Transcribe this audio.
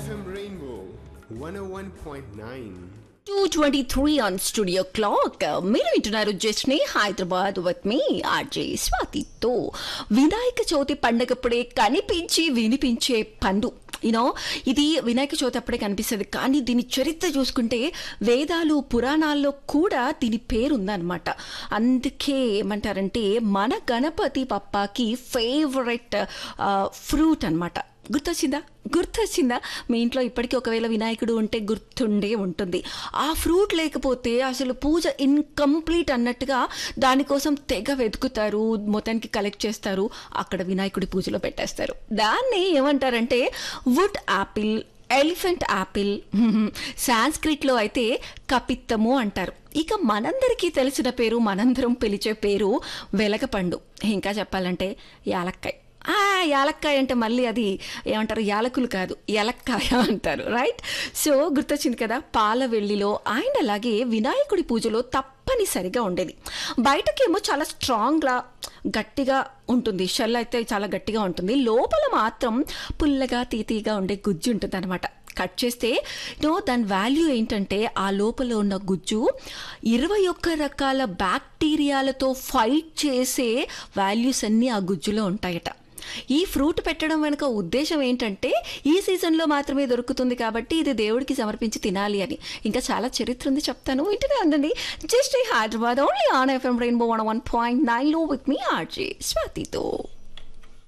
FM Rainbow 101.9. Two twenty three on studio clock మీరు వింటున్నారు జస్ని హైదరాబాద్ విత్ మీ ఆర్జే స్వాతితో వినాయక చవితి పండగప్పుడే కనిపించి వినిపించే పండు యూనో ఇది వినాయక చవితి అప్పుడే కనిపిస్తుంది కానీ దీని చరిత్ర చూసుకుంటే వేదాలు పురాణాల్లో కూడా దీని పేరు ఉందన్నమాట అందుకే ఏమంటారంటే మన గణపతి పప్పాకి ఫేవరెట్ ఫ్రూట్ అన్నమాట గుర్తొచ్చిందా గుర్తొచ్చిందా మీ ఇంట్లో ఇప్పటికీ ఒకవేళ వినాయకుడు ఉంటే గుర్తుండే ఉంటుంది ఆ ఫ్రూట్ లేకపోతే అసలు పూజ ఇన్కంప్లీట్ అన్నట్టుగా దానికోసం తెగ వెతుకుతారు మొత్తానికి కలెక్ట్ చేస్తారు అక్కడ వినాయకుడి పూజలో పెట్టేస్తారు దాన్ని ఏమంటారంటే వుడ్ యాపిల్ ఎలిఫెంట్ యాపిల్ సాంస్క్రిట్లో అయితే కపిత్తము అంటారు ఇక మనందరికీ తెలిసిన పేరు మనందరం పిలిచే పేరు వెలగపండు ఇంకా చెప్పాలంటే యాలక్కాయ్ ఆ యాలక్కాయ అంటే మళ్ళీ అది ఏమంటారు యాలకులు కాదు యాలక్కాయ అంటారు రైట్ సో గుర్తొచ్చింది కదా పాల వెల్లిలో ఆయన అలాగే వినాయకుడి పూజలో తప్పనిసరిగా ఉండేది బయటకేమో చాలా స్ట్రాంగ్గా గట్టిగా ఉంటుంది షెల్ అయితే చాలా గట్టిగా ఉంటుంది లోపల మాత్రం పుల్లగా తీతీగా ఉండే గుజ్జు ఉంటుంది అనమాట కట్ చేస్తే నో దాని వాల్యూ ఏంటంటే ఆ లోపల ఉన్న గుజ్జు ఇరవై ఒక్క రకాల బ్యాక్టీరియాలతో ఫైట్ చేసే వాల్యూస్ అన్నీ ఆ గుజ్జులో ఉంటాయట ఈ ఫ్రూట్ పెట్టడం వెనుక ఉద్దేశం ఏంటంటే ఈ సీజన్లో మాత్రమే దొరుకుతుంది కాబట్టి ఇది దేవుడికి సమర్పించి తినాలి అని ఇంకా చాలా చరిత్ర ఉంది చెప్తాను ఇంటినే ఉండండి just Hyderabad only on FM rainbow one one point నైన్లో విత్ మీ ఆర్జే స్వాతితో